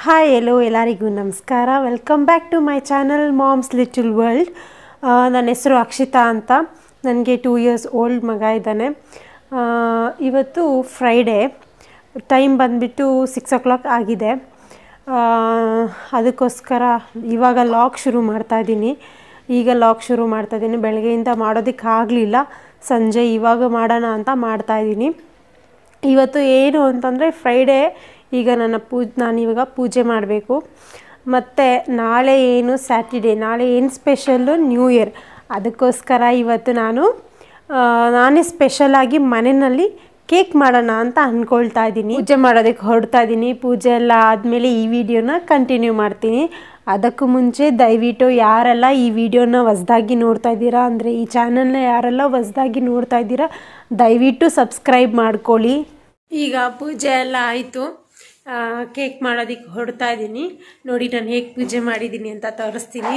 hi hello ಎಲ್ಲರಿಗೂ ನಮಸ್ಕಾರ welcome back to my channel mom's little world ನನ್ನ ಹೆಸರು ಅಕ್ಷಿತಾ ಅಂತ ನನಗೆ ಟೂ ಇಯರ್ಸ್ ಓಲ್ಡ್ ಮಗ ಇದ್ದಾನೆ ಆ, ಇವತ್ತು ಫ್ರೈಡೇ ಟೈಮ್ ಬಂದುಬಿಟ್ಟು ಸಿಕ್ಸ್ ಓ ಕ್ಲಾಕ್ ಆಗಿದೆ ಆ, ಅದಕ್ಕೋಸ್ಕರ ಇವಾಗ ಲಾಗ್ ಶುರು ಮಾಡ್ತಾಯಿದ್ದೀನಿ ಈಗ ಲಾಗ್ ಶುರು ಮಾಡ್ತಾಯಿದ್ದೀನಿ ಬೆಳಗ್ಗೆಯಿಂದ ಮಾಡೋದಕ್ಕೆ ಆಗಲಿಲ್ಲ ಸಂಜೆ ಇವಾಗ ಮಾಡೋಣ ಅಂತ ಮಾಡ್ತಾಯಿದ್ದೀನಿ ಇವತ್ತು ಏನು ಅಂತಂದರೆ ಫ್ರೈಡೇ ಈಗ ನನ್ನ ಪೂಜ್ ನಾನು ಇವಾಗ ಪೂಜೆ ಮಾಡಬೇಕು ಮತ್ತು ನಾಳೆ ಏನು ಸ್ಯಾಟರ್ಡೇ ನಾಳೆ ಏನು ಸ್ಪೆಷಲ್ಲು ನ್ಯೂ ಇಯರ್ ಅದಕ್ಕೋಸ್ಕರ ಇವತ್ತು ನಾನು ಆ, ನಾನೇ ಸ್ಪೆಷಲಾಗಿ ಮನೆಯಲ್ಲಿ ಕೇಕ್ ಮಾಡೋಣ ಅಂತ ಅಂದ್ಕೊಳ್ತಾ ಇದ್ದೀನಿ ಪೂಜೆ ಮಾಡೋದಕ್ಕೆ ಹೊರಡ್ತಾ ಇದ್ದೀನಿ ಪೂಜೆ ಎಲ್ಲ ಆದಮೇಲೆ ಈ ವಿಡಿಯೋನ ಕಂಟಿನ್ಯೂ ಮಾಡ್ತೀನಿ ಅದಕ್ಕೂ ಮುಂಚೆ ದಯವಿಟ್ಟು ಯಾರೆಲ್ಲ ಈ ವಿಡಿಯೋನ ಹೊಸ್ದಾಗಿ ನೋಡ್ತಾ ಇದ್ದೀರಾ ಅಂದರೆ ಈ ಚಾನಲ್ನ ಯಾರೆಲ್ಲ ಹೊಸ್ದಾಗಿ ನೋಡ್ತಾ ಇದ್ದೀರಾ ದಯವಿಟ್ಟು ಸಬ್ಸ್ಕ್ರೈಬ್ ಮಾಡ್ಕೊಳ್ಳಿ ಈಗ ಪೂಜೆ ಎಲ್ಲ ಆಯಿತು ಕೇಕ್ ಮಾಡೋದಕ್ಕೆ ಹೊರಡ್ತಾ ಇದ್ದೀನಿ ನೋಡಿ ನಾನು ಹೇಗೆ ಪೂಜೆ ಮಾಡಿದ್ದೀನಿ ಅಂತ ತೋರಿಸ್ತೀನಿ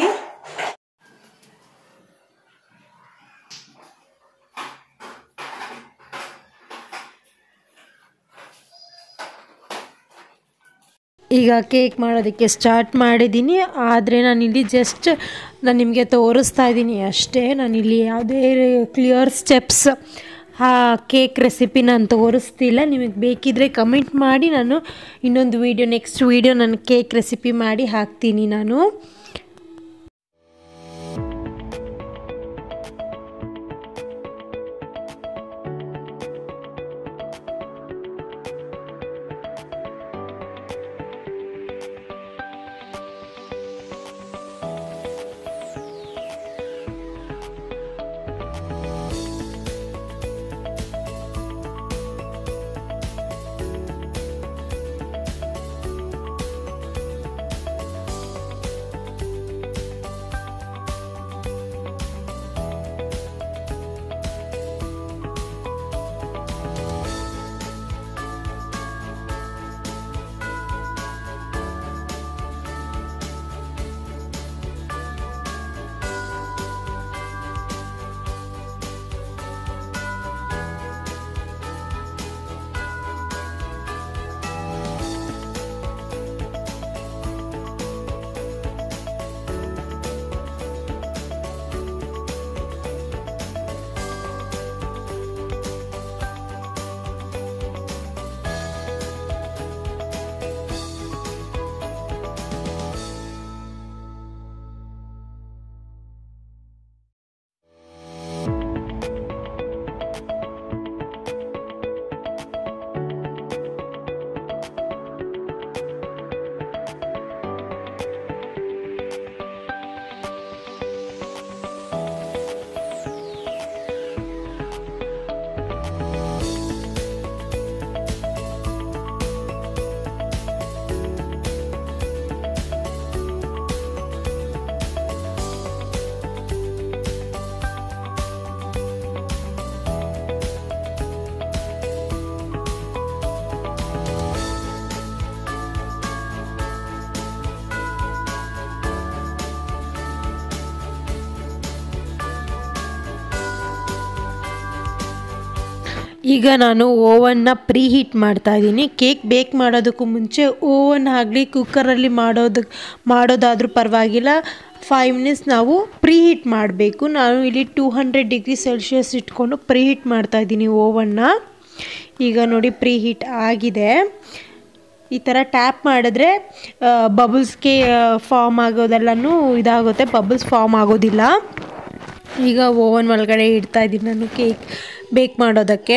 ಈಗ ಕೇಕ್ ಮಾಡೋದಕ್ಕೆ ಸ್ಟಾರ್ಟ್ ಮಾಡಿದ್ದೀನಿ ಆದರೆ ನಾನಿಲ್ಲಿ ಜಸ್ಟ್ ನಾನು ನಿಮಗೆ ತೋರಿಸ್ತಾ ಇದ್ದೀನಿ ಅಷ್ಟೇ ನಾನಿಲ್ಲಿ ಯಾವುದೇ ಕ್ಲಿಯರ್ ಸ್ಟೆಪ್ಸ್ ಆ ಕೇಕ್ ರೆಸಿಪಿ ನಾನು ತೋರಿಸ್ತಿಲ್ಲ ನಿಮಗೆ ಬೇಕಿದ್ದರೆ ಕಮೆಂಟ್ ಮಾಡಿ ನಾನು ಇನ್ನೊಂದು ವೀಡಿಯೋ ನೆಕ್ಸ್ಟ್ ವೀಡಿಯೋ ನಾನು ಕೇಕ್ ರೆಸಿಪಿ ಮಾಡಿ ಹಾಕ್ತೀನಿ ನಾನು ಈಗ ನಾನು ಓವನ್ನ ಪ್ರೀ ಹೀಟ್ ಮಾಡ್ತಾ ಇದ್ದೀನಿ ಕೇಕ್ ಬೇಕ್ ಮಾಡೋದಕ್ಕೂ ಮುಂಚೆ ಓವನ್ ಆಗಲಿ ಕುಕ್ಕರಲ್ಲಿ ಮಾಡೋದಕ್ಕೆ ಮಾಡೋದಾದರೂ ಪರವಾಗಿಲ್ಲ ಫೈವ್ ಮಿನಿಟ್ಸ್ ನಾವು ಪ್ರೀ ಹೀಟ್ ಮಾಡಬೇಕು ನಾನು ಇಲ್ಲಿ ಟೂ ಹಂಡ್ರೆಡ್ ಡಿಗ್ರಿ ಸೆಲ್ಸಿಯಸ್ ಇಟ್ಕೊಂಡು ಪ್ರೀ ಹೀಟ್ ಮಾಡ್ತಾ ಇದ್ದೀನಿ ಓವನ್ನ ಈಗ ನೋಡಿ ಪ್ರೀ ಹೀಟ್ ಆಗಿದೆ ಈ ಥರ ಟ್ಯಾಪ್ ಮಾಡಿದ್ರೆ ಬಬಲ್ಸ್ಗೆ ಫಾರ್ಮ್ ಆಗೋದೆಲ್ಲನೂ ಇದಾಗುತ್ತೆ ಬಬಲ್ಸ್ ಫಾರ್ಮ್ ಆಗೋದಿಲ್ಲ ಈಗ ಓವನ್ ಒಳಗಡೆ ಇಡ್ತಾ ಇದ್ದೀನಿ ನಾನು ಕೇಕ್ ಬೇಕ್ ಮಾಡೋದಕ್ಕೆ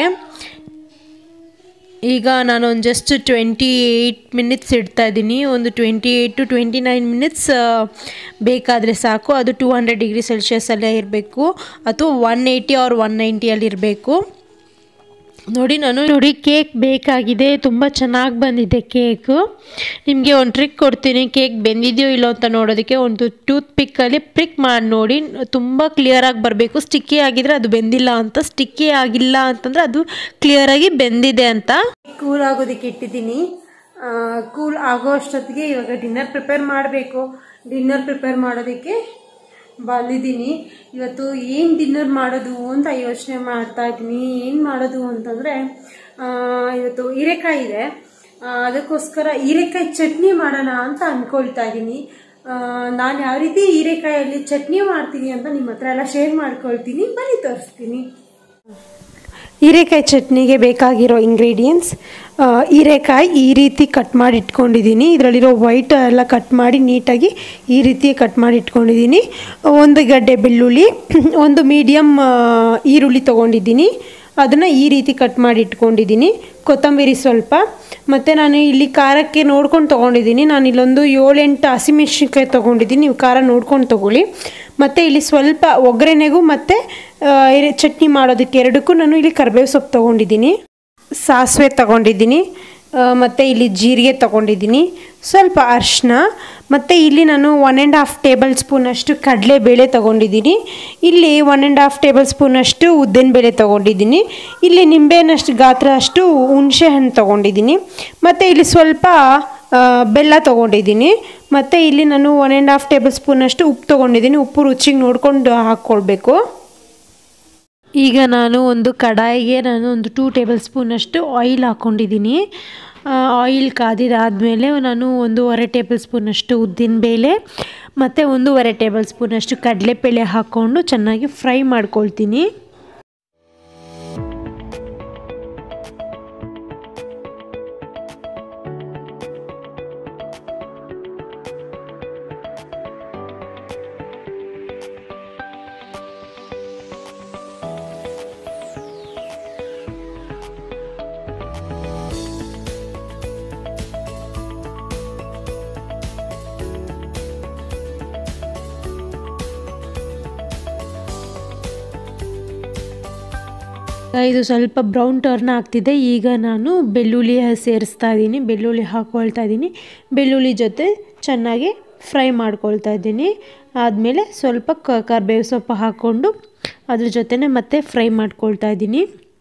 ಈಗ ನಾನು ಒಂದು ಜಸ್ಟ್ ಟ್ವೆಂಟಿ ಏಯ್ಟ್ ಮಿನಿಟ್ಸ್ ಇಡ್ತಾ ಇದ್ದೀನಿ ಒಂದು twenty eight to twenty nine minutes ಬೇಕಾದರೆ ಸಾಕು ಅದು ಟೂ ಹಂಡ್ರೆಡ್ ಡಿಗ್ರಿ ಸೆಲ್ಸಿಯಸಲ್ಲೇ ಇರಬೇಕು ಅಥವಾ ಒನ್ ಏಯ್ಟಿ ಆರ್ ಒನ್ ನೈಂಟಿಯಲ್ಲಿ ಇರಬೇಕು ನೋಡಿ ನಾನು ನೋಡಿ ಕೇಕ್ ಬೇಕಾಗಿದೆ ತುಂಬ ಚೆನ್ನಾಗಿ ಬಂದಿದೆ ಕೇಕು ನಿಮಗೆ ಒಂದು ಟ್ರಿಕ್ ಕೊಡ್ತೀನಿ ಕೇಕ್ ಬೆಂದಿದೆಯೋ ಇಲ್ಲೋ ಅಂತ ನೋಡೋದಕ್ಕೆ ಒಂದು ಟೂತ್ ಪಿಕ್ಕಲ್ಲಿ ಪ್ರಿಕ್ ಮಾಡಿ ನೋಡಿ ತುಂಬ ಕ್ಲಿಯರಾಗಿ ಬರಬೇಕು ಸ್ಟಿಕ್ಕಿ ಆಗಿದ್ರೆ ಅದು ಬೆಂದಿಲ್ಲ ಅಂತ ಸ್ಟಿಕ್ಕಿ ಆಗಿಲ್ಲ ಅಂತಂದರೆ ಅದು ಕ್ಲಿಯರಾಗಿ ಬೆಂದಿದೆ ಅಂತ ಕೂಲ್ ಆಗೋದಕ್ಕೆ ಇಟ್ಟಿದ್ದೀನಿ ಕೂಲ್ ಆಗೋ ಅಷ್ಟೊತ್ತಿಗೆ ಇವಾಗ ಡಿನ್ನರ್ ಪ್ರಿಪೇರ್ ಮಾಡಬೇಕು ಡಿನ್ನರ್ ಪ್ರಿಪೇರ್ ಮಾಡೋದಕ್ಕೆ ಬಂದಿದ್ದೀನಿ ಇವತ್ತು ಏನು ಡಿನ್ನರ್ ಮಾಡೋದು ಅಂತ ಯೋಚನೆ ಮಾಡ್ತಾ ಇದ್ದೀನಿ ಏನು ಮಾಡೋದು ಅಂತಂದರೆ ಇವತ್ತು ಹೀರೆಕಾಯಿ ಇದೆ ಆ, ಅದಕ್ಕೋಸ್ಕರ ಹೀರೆಕಾಯಿ ಚಟ್ನಿ ಮಾಡೋಣ ಅಂತ ಅನ್ಕೊಳ್ತಾ ಇದ್ದೀನಿ ನಾನು ಯಾವ ರೀತಿ ಹೀರೆಕಾಯಲ್ಲಿ ಚಟ್ನಿ ಮಾಡ್ತೀನಿ ಅಂತ ನಿಮ್ಮ ಹತ್ರ ಎಲ್ಲ ಶೇರ್ ಮಾಡ್ಕೊಳ್ತೀನಿ ಬನ್ನಿ ತೋರಿಸ್ತೀನಿ ಹೀರೆಕಾಯಿ ಚಟ್ನಿಗೆ ಬೇಕಾಗಿರೋ ಇಂಗ್ರೀಡಿಯೆಂಟ್ಸ್ ಹೀರೆಕಾಯಿ ಈ ರೀತಿ ಕಟ್ ಮಾಡಿ ಇಟ್ಕೊಂಡಿದ್ದೀನಿ ಇದರಲ್ಲಿರೋ ವೈಟ್ ಎಲ್ಲ ಕಟ್ ಮಾಡಿ ನೀಟಾಗಿ ಈ ರೀತಿ ಕಟ್ ಮಾಡಿ ಇಟ್ಕೊಂಡಿದ್ದೀನಿ ಒಂದು ಗಡ್ಡೆ ಬೆಳ್ಳುಳ್ಳಿ ಒಂದು ಮೀಡಿಯಮ್ ಈರುಳ್ಳಿ ತೊಗೊಂಡಿದ್ದೀನಿ ಅದನ್ನು ಈ ರೀತಿ ಕಟ್ ಮಾಡಿ ಇಟ್ಕೊಂಡಿದ್ದೀನಿ ಕೊತ್ತಂಬರಿ ಸ್ವಲ್ಪ ಮತ್ತು ನಾನು ಇಲ್ಲಿ ಖಾರಕ್ಕೆ ನೋಡ್ಕೊಂಡು ತೊಗೊಂಡಿದ್ದೀನಿ ನಾನು ಇಲ್ಲೊಂದು ಏಳೆಂಟು ಹಸಿಮೆಣ್ಸಿನ್ಕಾಯಿ ತೊಗೊಂಡಿದ್ದೀನಿ ನೀವು ಖಾರ ನೋಡ್ಕೊಂಡು ತೊಗೊಳ್ಳಿ ಮತ್ತು ಇಲ್ಲಿ ಸ್ವಲ್ಪ ಒಗ್ಗರಣೆಗೂ ಮತ್ತು ಚಟ್ನಿ ಮಾಡೋದಕ್ಕೆ ಎರಡಕ್ಕೂ ನಾನು ಇಲ್ಲಿ ಕರಿಬೇವು ಸೊಪ್ಪು ತೊಗೊಂಡಿದ್ದೀನಿ ಸಾಸಿವೆ ತೊಗೊಂಡಿದ್ದೀನಿ ಮತ್ತು ಇಲ್ಲಿ ಜೀರಿಗೆ ತೊಗೊಂಡಿದ್ದೀನಿ ಸ್ವಲ್ಪ ಅರಿಶಿನ ಮತ್ತು ಇಲ್ಲಿ ನಾನು ಒನ್ ಆ್ಯಂಡ್ ಹಾಫ್ ಟೇಬಲ್ ಸ್ಪೂನಷ್ಟು ಕಡಲೆಬೇಳೆ ತೊಗೊಂಡಿದ್ದೀನಿ ಇಲ್ಲಿ ಒನ್ ಆ್ಯಂಡ್ ಹಾಫ್ ಟೇಬಲ್ ಸ್ಪೂನಷ್ಟು ಉದ್ದಿನಬೇಳೆ ತೊಗೊಂಡಿದ್ದೀನಿ ಇಲ್ಲಿ ನಿಂಬೆಹಣ್ಣಷ್ಟು ಗಾತ್ರ ಅಷ್ಟು ಹುಣಸೆ ಹಣ್ಣು ತೊಗೊಂಡಿದ್ದೀನಿ ಮತ್ತು ಇಲ್ಲಿ ಸ್ವಲ್ಪ ಆ, ಬೆಲ್ಲ ತೊಗೊಂಡಿದ್ದೀನಿ ಮತ್ತು ಇಲ್ಲಿ ನಾನು ಒನ್ ಆ್ಯಂಡ್ ಹಾಫ್ ಟೇಬಲ್ ಸ್ಪೂನಷ್ಟು ಉಪ್ಪು ತೊಗೊಂಡಿದ್ದೀನಿ ಉಪ್ಪು ರುಚಿಗೆ ನೋಡ್ಕೊಂಡು ಹಾಕ್ಕೊಳ್ಬೇಕು ಈಗ ನಾನು ಒಂದು ಕಡಾಯಿಗೆ ನಾನು ಒಂದು ಟೂ ಟೇಬಲ್ ಸ್ಪೂನಷ್ಟು ಆಯಿಲ್ ಹಾಕ್ಕೊಂಡಿದ್ದೀನಿ ಆಯಿಲ್ ಕಾದಿದಾದಮೇಲೆ ನಾನು ಒಂದೂವರೆ ಟೇಬಲ್ ಸ್ಪೂನಷ್ಟು ಉದ್ದಿನಬೇಳೆ ಮತ್ತು ಒಂದೂವರೆ ಟೇಬಲ್ ಸ್ಪೂನಷ್ಟು ಕಡಲೆಬೇಳೆ ಹಾಕ್ಕೊಂಡು ಚೆನ್ನಾಗಿ ಫ್ರೈ ಮಾಡ್ಕೊಳ್ತೀನಿ ಇದು ಸ್ವಲ್ಪ ಬ್ರೌನ್ ಟರ್ನ್ ಆಗ್ತಿದೆ ಈಗ ನಾನು ಬೆಳ್ಳುಳ್ಳಿ ಸೇರಿಸ್ತಾ ಇದ್ದೀನಿ ಬೆಳ್ಳುಳ್ಳಿ ಹಾಕ್ಕೊಳ್ತಾ ಇದ್ದೀನಿ ಬೆಳ್ಳುಳ್ಳಿ ಜೊತೆ ಚೆನ್ನಾಗಿ ಫ್ರೈ ಮಾಡ್ಕೊಳ್ತಾ ಇದ್ದೀನಿ ಆದಮೇಲೆ ಸ್ವಲ್ಪ ಕ ಕರಿಬೇವು ಸೊಪ್ಪು ಹಾಕ್ಕೊಂಡು ಅದ್ರ ಜೊತೆನೇ ಮತ್ತೆ ಫ್ರೈ ಮಾಡ್ಕೊಳ್ತಾ ಇದ್ದೀನಿ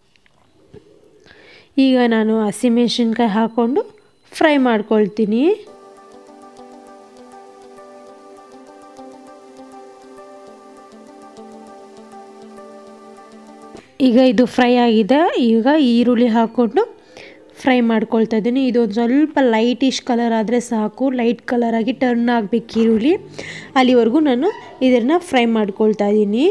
ಈಗ ನಾನು ಹಸಿಮೆಣ್ಸಿನ್ಕಾಯಿ ಹಾಕ್ಕೊಂಡು ಫ್ರೈ ಮಾಡ್ಕೊಳ್ತೀನಿ ಈಗ ಇದು ಫ್ರೈ ಆಗಿದೆ ಈಗ ಈರುಳ್ಳಿ ಹಾಕ್ಕೊಂಡು ಫ್ರೈ ಮಾಡ್ಕೊಳ್ತಾ ಇದ್ದೀನಿ ಇದೊಂದು ಸ್ವಲ್ಪ ಲೈಟಿಶ್ ಕಲರ್ ಆದರೆ ಸಾಕು ಲೈಟ್ ಕಲರಾಗಿ ಟರ್ನ್ ಆಗಬೇಕು ಈರುಳ್ಳಿ ಅಲ್ಲಿವರೆಗೂ ನಾನು ಇದನ್ನು ಫ್ರೈ ಮಾಡ್ಕೊಳ್ತಾ ಇದ್ದೀನಿ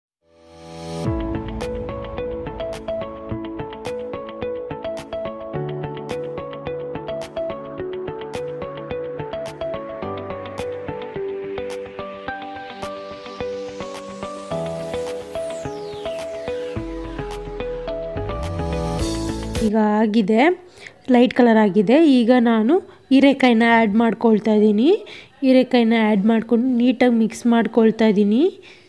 ಈಗ ಆಗಿದೆ ಲೈಟ್ ಕಲರ್ ಆಗಿದೆ ಈಗ ನಾನು ಹೀರೆಕಾಯಿನ ಆ್ಯಡ್ ಮಾಡ್ಕೊಳ್ತಾ ಇದ್ದೀನಿ ಹೀರೆಕಾಯಿನ ಆ್ಯಡ್ ಮಾಡಿಕೊಂಡು ನೀಟಾಗಿ ಮಿಕ್ಸ್ ಮಾಡ್ಕೊಳ್ತಾ ಇದ್ದೀನಿ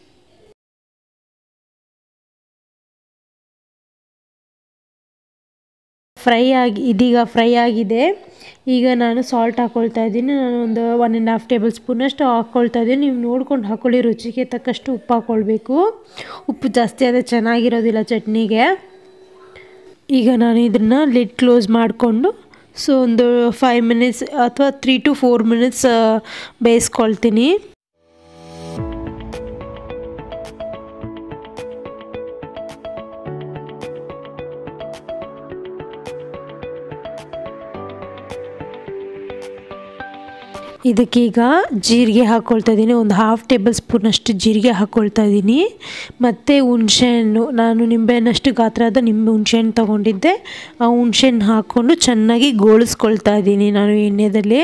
ಫ್ರೈ ಆಗಿ ಇದೀಗ ಫ್ರೈ ಆಗಿದೆ ಈಗ ನಾನು ಸಾಲ್ಟ್ ಹಾಕ್ಕೊಳ್ತಾ ಇದ್ದೀನಿ ನಾನು ಒಂದು ಒನ್ ಆ್ಯಂಡ್ ಹಾಫ್ ಟೇಬಲ್ ಸ್ಪೂನಷ್ಟು ಹಾಕ್ಕೊಳ್ತಾ ಇದ್ದೀನಿ ನೀವು ನೋಡ್ಕೊಂಡು ಹಾಕ್ಕೊಳ್ಳಿ ರುಚಿಗೆ ತಕ್ಕಷ್ಟು ಉಪ್ಪು ಹಾಕ್ಕೊಳ್ಬೇಕು ಉಪ್ಪು ಜಾಸ್ತಿ ಆದರೆ ಚೆನ್ನಾಗಿರೋದಿಲ್ಲ ಚಟ್ನಿಗೆ ಈಗ ನಾನು ಇದನ್ನು ಲಿಡ್ ಕ್ಲೋಸ್ ಮಾಡಿಕೊಂಡು ಸೊ ಒಂದು ಫೈವ್ ಮಿನಿಟ್ಸ್ ಅಥವಾ ತ್ರೀ ಟು ಫೋರ್ ಮಿನಿಟ್ಸ್ ಬೇಯಿಸ್ಕೊಳ್ತೀನಿ ಇದಕ್ಕೀಗ ಜೀರಿಗೆ ಹಾಕ್ಕೊಳ್ತಾ ಇದ್ದೀನಿ ಒಂದು ಹಾಫ್ ಟೇಬಲ್ ಸ್ಪೂನಷ್ಟು ಜೀರಿಗೆ ಹಾಕ್ಕೊಳ್ತಾ ಇದ್ದೀನಿ ಮತ್ತು ಹುಣಸೆಹಣ್ಣು ನಾನು ನಿಂಬೆಹಣ್ಣಷ್ಟು ಗಾತ್ರದ ನಿಂಬೆ ಹುಣಸೆಹಣ್ಣು ತೊಗೊಂಡಿದ್ದೆ ಆ ಹುಣಸೆಹಣ್ಣು ಹಾಕ್ಕೊಂಡು ಚೆನ್ನಾಗಿ ಗೋಳಿಸ್ಕೊಳ್ತಾ ಇದ್ದೀನಿ ನಾನು ಎಣ್ಣೆಯಲ್ಲಿ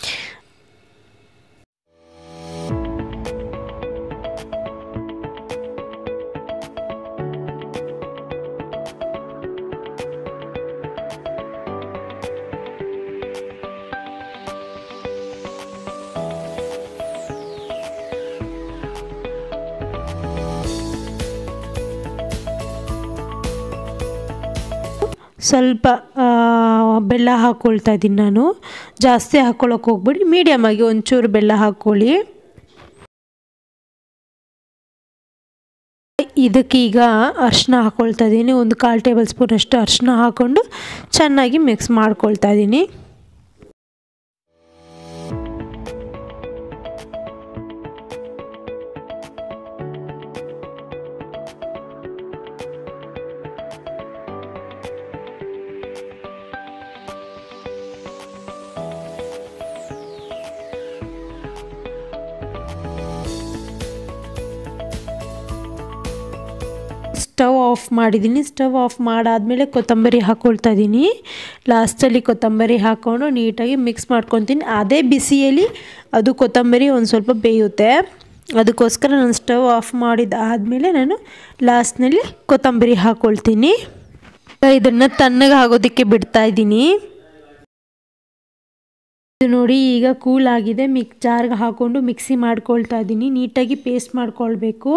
ಸ್ವಲ್ಪ ಆ, ಬೆಲ್ಲ ಹಾಕ್ಕೊಳ್ತಾ ಇದ್ದೀನಿ ನಾನು ಜಾಸ್ತಿ ಹಾಕ್ಕೊಳ್ಳೋಕೆ ಹೋಗ್ಬೇಡಿ ಮೀಡಿಯಮಾಗಿ ಒಂಚೂರು ಬೆಲ್ಲ ಹಾಕ್ಕೊಳ್ಳಿ ಇದಕ್ಕೀಗ ಅರಿಶಿನ ಹಾಕ್ಕೊಳ್ತಾ ಇದ್ದೀನಿ ಒಂದು ಕಾಲು ಟೇಬಲ್ ಸ್ಪೂನಷ್ಟು ಅರಿಶಿನ ಹಾಕ್ಕೊಂಡು ಚೆನ್ನಾಗಿ ಮಿಕ್ಸ್ ಮಾಡ್ಕೊಳ್ತಾ ಇದ್ದೀನಿ ಸ್ಟವ್ ಆಫ್ ಮಾಡಿದ್ದೀನಿ ಸ್ಟವ್ ಆಫ್ ಮಾಡಾದಮೇಲೆ ಕೊತ್ತಂಬರಿ ಹಾಕ್ಕೊಳ್ತಾ ಇದ್ದೀನಿ ಲಾಸ್ಟಲ್ಲಿ ಕೊತ್ತಂಬರಿ ಹಾಕ್ಕೊಂಡು ನೀಟಾಗಿ ಮಿಕ್ಸ್ ಮಾಡ್ಕೊತೀನಿ ಅದೇ ಬಿಸಿಯಲ್ಲಿ ಅದು ಕೊತ್ತಂಬರಿ ಒಂದು ಸ್ವಲ್ಪ ಬೇಯುತ್ತೆ ಅದಕ್ಕೋಸ್ಕರ ನಾನು ಸ್ಟವ್ ಆಫ್ ಮಾಡಿದ್ದಾದಮೇಲೆ ನಾನು ಲಾಸ್ಟ್ನಲ್ಲಿ ಕೊತ್ತಂಬರಿ ಹಾಕ್ಕೊಳ್ತೀನಿ ಇದನ್ನು ತಣ್ಣಗೆ ಆಗೋದಕ್ಕೆ ಬಿಡ್ತಾ ಇದ್ದೀನಿ ಇದು ನೋಡಿ ಈಗ ಕೂಲ್ ಆಗಿದೆ ಮಿಕ್ ಜಾರ್ಗೆ ಹಾಕ್ಕೊಂಡು ಮಿಕ್ಸಿ ಮಾಡ್ಕೊಳ್ತಾ ಇದ್ದೀನಿ ನೀಟಾಗಿ ಪೇಸ್ಟ್ ಮಾಡ್ಕೊಳ್ಬೇಕು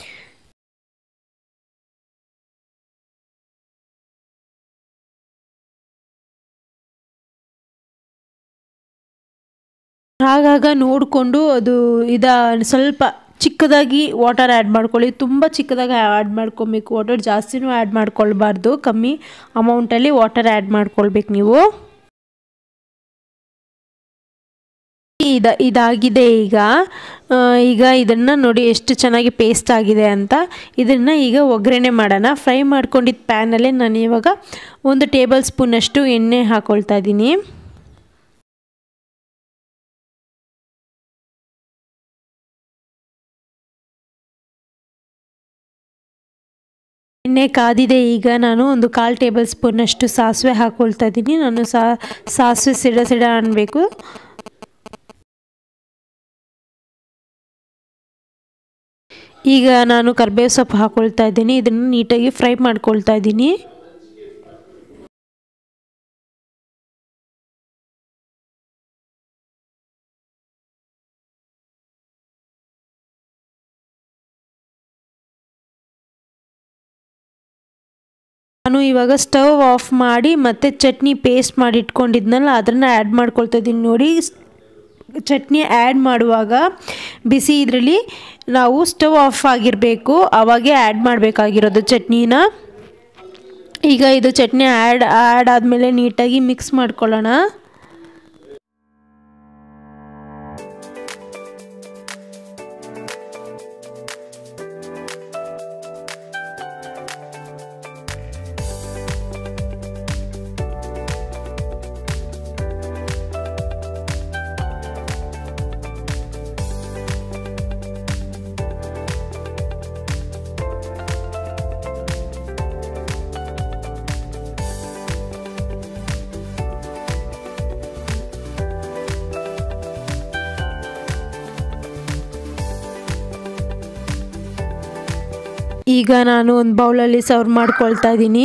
ಆಗಾಗ ನೋಡಿಕೊಂಡು ಅದು ಇದ ಸ್ವಲ್ಪ ಚಿಕ್ಕದಾಗಿ ವಾಟರ್ ಆ್ಯಡ್ ಮಾಡ್ಕೊಳ್ಳಿ ತುಂಬ ಚಿಕ್ಕದಾಗಿ ಆ್ಯಡ್ ಮಾಡ್ಕೊಬೇಕು ವಾಟರ್ ಜಾಸ್ತಿನೂ ಆ್ಯಡ್ ಮಾಡ್ಕೊಳ್ಬಾರ್ದು ಕಮ್ಮಿ ಅಮೌಂಟಲ್ಲಿ ವಾಟರ್ ಆ್ಯಡ್ ಮಾಡ್ಕೊಳ್ಬೇಕು ನೀವು ಇದ ಇದಾಗಿದೆ ಈಗ ಈಗ ಇದನ್ನು ನೋಡಿ ಎಷ್ಟು ಚೆನ್ನಾಗಿ ಪೇಸ್ಟ್ ಆಗಿದೆ ಅಂತ ಇದನ್ನು ಈಗ ಒಗ್ಗರಣೆ ಮಾಡೋಣ ಫ್ರೈ ಮಾಡ್ಕೊಂಡಿದ್ದ ಪ್ಯಾನಲ್ಲೇ ನಾನು ಇವಾಗ ಒಂದು ಟೇಬಲ್ ಸ್ಪೂನಷ್ಟು ಎಣ್ಣೆ ಹಾಕ್ಕೊಳ್ತಾ ಇದ್ದೀನಿ ಎಣ್ಣೆ ಕಾದಿದೆ ಈಗ ನಾನು ಒಂದು ಕಾಲು ಟೇಬಲ್ ಸ್ಪೂನಷ್ಟು ಸಾಸಿವೆ ಹಾಕ್ಕೊಳ್ತಾ ಇದ್ದೀನಿ ನಾನು ಸಾ ಸಾಸಿವೆ ಸಿಡ ಸಿಡ ಅನ್ನಬೇಕು ಈಗ ನಾನು ಕರ್ಬೇವು ಸೊಪ್ಪು ಹಾಕ್ಕೊಳ್ತಾ ಇದ್ದೀನಿ ಇದನ್ನು ನೀಟಾಗಿ ಫ್ರೈ ಮಾಡ್ಕೊಳ್ತಾ ಇದ್ದೀನಿ ನಾನು ಇವಾಗ ಸ್ಟವ್ ಆಫ್ ಮಾಡಿ ಮತ್ತೆ ಚಟ್ನಿ ಪೇಸ್ಟ್ ಮಾಡಿ ಇಟ್ಕೊಂಡಿದ್ನಲ್ಲ ಅದನ್ನು ಆ್ಯಡ್ ಮಾಡ್ಕೊಳ್ತಾ ಇದ್ದೀನಿ ನೋಡಿ ಚಟ್ನಿ ಆ್ಯಡ್ ಮಾಡುವಾಗ ಬಿಸಿ ಇದರಲ್ಲಿ ನಾವು ಸ್ಟವ್ ಆಫ್ ಆಗಿರಬೇಕು ಆವಾಗೇ ಆ್ಯಡ್ ಮಾಡಬೇಕಾಗಿರೋದು ಚಟ್ನಿನ ಈಗ ಇದು ಚಟ್ನಿ ಆ್ಯಡ್ ಆ್ಯಡ್ ಆದಮೇಲೆ ನೀಟಾಗಿ ಮಿಕ್ಸ್ ಮಾಡ್ಕೊಳ್ಳೋಣ ಈಗ ನಾನು ಒಂದು ಬೌಲಲ್ಲಿ ಸರ್ವ್ ಮಾಡ್ಕೊಳ್ತಾ ಇದ್ದೀನಿ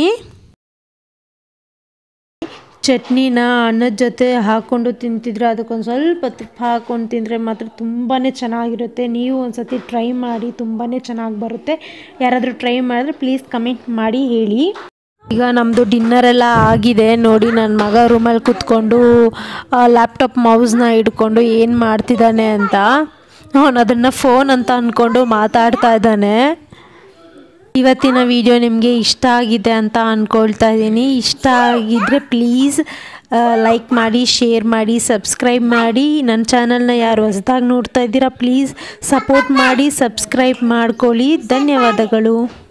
ಚಟ್ನಿನ ಅನ್ನದ ಜೊತೆ ಹಾಕ್ಕೊಂಡು ತಿಂತಿದ್ರೆ ಅದಕ್ಕೊಂದು ಸ್ವಲ್ಪ ತುಪ್ಪ ಹಾಕ್ಕೊಂಡು ತಿಂದರೆ ಮಾತ್ರ ತುಂಬಾ ಚೆನ್ನಾಗಿರುತ್ತೆ ನೀವು ಒಂದು ಸತಿ ಟ್ರೈ ಮಾಡಿ ತುಂಬಾ ಚೆನ್ನಾಗಿ ಬರುತ್ತೆ ಯಾರಾದರೂ ಟ್ರೈ ಮಾಡಿದ್ರೆ ಪ್ಲೀಸ್ ಕಮೆಂಟ್ ಮಾಡಿ ಹೇಳಿ ಈಗ ನಮ್ಮದು ಡಿನ್ನರ್ ಎಲ್ಲ ಆಗಿದೆ ನೋಡಿ ನನ್ನ ಮಗ ರೂಮಲ್ಲಿ ಕೂತ್ಕೊಂಡು ಲ್ಯಾಪ್ಟಾಪ್ ಮೌಸ್ನ ಹಿಡ್ಕೊಂಡು ಏನು ಮಾಡ್ತಿದ್ದಾನೆ ಅಂತ ಅವನು ಅದನ್ನು ಫೋನ್ ಅಂತ ಅಂದ್ಕೊಂಡು ಮಾತಾಡ್ತಾ ಇದ್ದಾನೆ ಇವತ್ತಿನ ವಿಡಿಯೋ ನಿಮಗೆ ಇಷ್ಟ ಆಗಿದೆ ಅಂತ ಅಂದ್ಕೊಳ್ತಾ ಇದ್ದೀನಿ ಇಷ್ಟ ಆಗಿದ್ದರೆ ಪ್ಲೀಸ್ ಲೈಕ್ ಮಾಡಿ ಶೇರ್ ಮಾಡಿ ಸಬ್ಸ್ಕ್ರೈಬ್ ಮಾಡಿ ನನ್ನ ಚಾನಲ್ನ ಯಾರು ಹೊಸದಾಗಿ ನೋಡ್ತಾ ಇದ್ದೀರಾ ಪ್ಲೀಸ್ ಸಪೋರ್ಟ್ ಮಾಡಿ ಸಬ್ಸ್ಕ್ರೈಬ್ ಮಾಡ್ಕೊಳ್ಳಿ ಧನ್ಯವಾದಗಳು